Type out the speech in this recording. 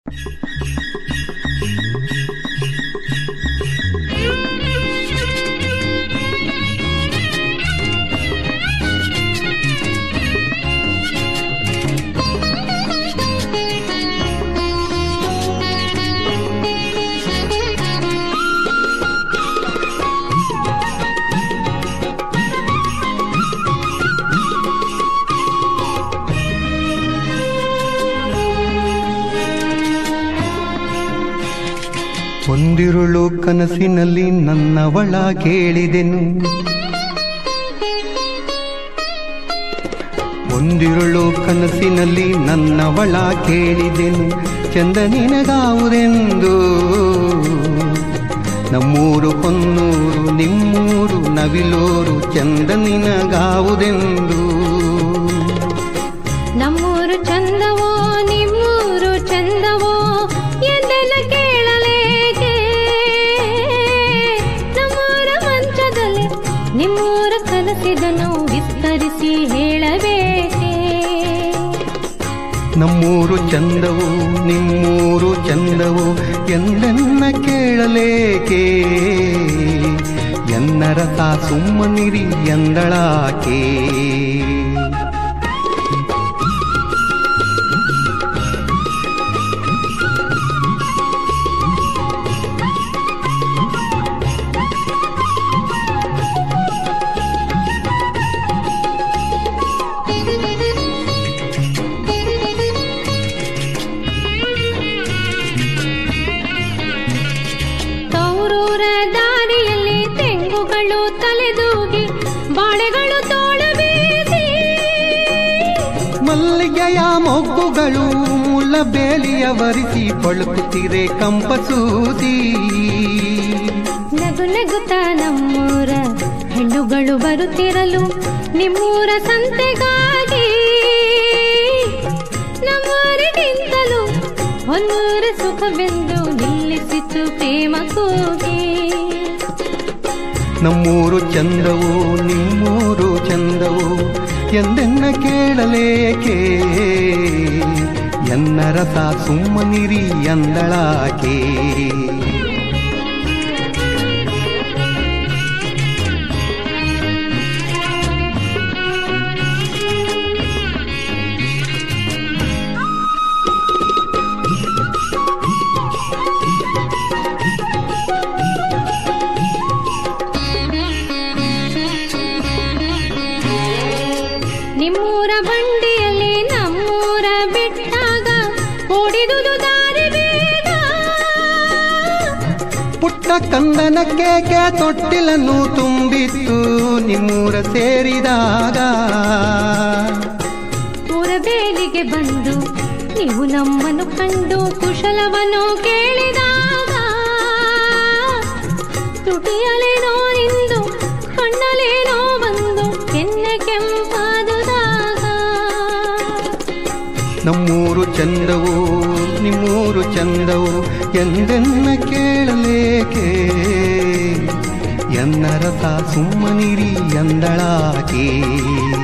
ಒಂದಿರುಳು ಕನಸಿನಲ್ಲಿ ನನ್ನವಳ ಕೇಳಿದೆನು ಒಂದಿರುಳು ಕನಸಿನಲ್ಲಿ ನನ್ನವಳ ಕೇಳಿದೆನು ಚಂದ ನಿನಗಾವುದೆಂದು ನಮ್ಮೂರು ಹೊನ್ನೂರು ನಿಮ್ಮೂರು ನವಿಲೂರು ಚಂದ ನಿನಗಾವುದೆಂದು ನಮ್ಮೂರು ಚಂದವೋ ನಿಮ್ಮೂರು ಚಂದವೋ ಎಂದೆಲ್ಲ ಕೇಳಲೇಕೆ ನಮ್ಮೂರ ಮಂಚದಲ್ಲಿ ನಿಮ್ಮೂರ ಕನಸಿದನು ವಿಸ್ತರಿಸಿ ಹೇಳಬೇಕೆ ನಮ್ಮೂರು ಚಂದವು ನಿಮ್ಮೂರು ಚಂದವು ಎಂದೆನ್ನ ಕೇಳಲೇಕೆ ಎನ್ನರ ತಾ ಸುಮ್ಮನಿರಿ ಎಂದಳಾಕೆ ತೌರೂರ ದಾರಿಯಲ್ಲಿ ತೆಂಗುಗಳು ತಲೆದೂಗಿ ಬಾಳೆಗಳು ತೋಳು ಬೀಸಿ ಮಲ್ಲಿಗೆಯ ಮೊಗ್ಗುಗಳು ಮುಲ್ಲ ಬೇಲಿಯ ವರಿಸಿ ಪಳುಕುತ್ತಿರೆ ಕಂಪಸೂಸಿ ನಗು ನಗುತ್ತಾ ನಮ್ಮೂರ ಹೆಣ್ಣುಗಳು ಬರುತ್ತಿರಲು ನಿಮ್ಮೂರ ಸಂತೆಗಾಗಿ ನಮ್ಮೂರಿಗಿಂತಲೂ ಹೊನ್ನೂರ ಸುಖವೆಂದು ನಿಲ್ಲಿಸಿತು ಪ್ರೇಮ ಕೂಗಿ ನಮ್ಮೂರು ಚಂದವು ನಿಮ್ಮೂರು ಚಂದವು ಎಂದೆನ್ನ ಕೇಳಲೇಕೆ ಎನ್ನ ರಸ ಸುಮ್ಮನಿರಿ ಎಂದಳಾಕೆ ನಿಮ್ಮೂರ ಬಂಡಿಯಲ್ಲಿ ನಮ್ಮೂರ ಬಿಟ್ಟಾಗ ಓಡಿದುದು ದಾರಿ ಬೇಗ ಪುಟ್ಟ ಕಂದನ ಕೇಕೆ ತೊಟ್ಟಿಲನ್ನು ತುಂಬಿತ್ತು ನಿಮ್ಮೂರ ಸೇರಿದಾಗ ಊರ ಬೇಲಿಗೆ ಬಂದು ನೀವು ನಮ್ಮನ್ನು ಕಂಡು ಕುಶಲವನ್ನು ಕೇಳಿದಾಗ ತುಟಿಯಲೇನೋ ನಿಂದು ಕಣ್ಣಲೇನೋ ಬಂದು ಕೆನ್ನೆ ಕೆಂಪಾದುದಾಗ ನಮ್ಮೂರು ಚಂದವು ನಿಮ್ಮೂರು ಚಂದವು ಎಂದೆನ್ನ ಕೇಳಲೇಕೆ ಎನ್ನ ರಸ ಸುಮ್ಮನಿರಿ ಎಂದಳಾಕೆ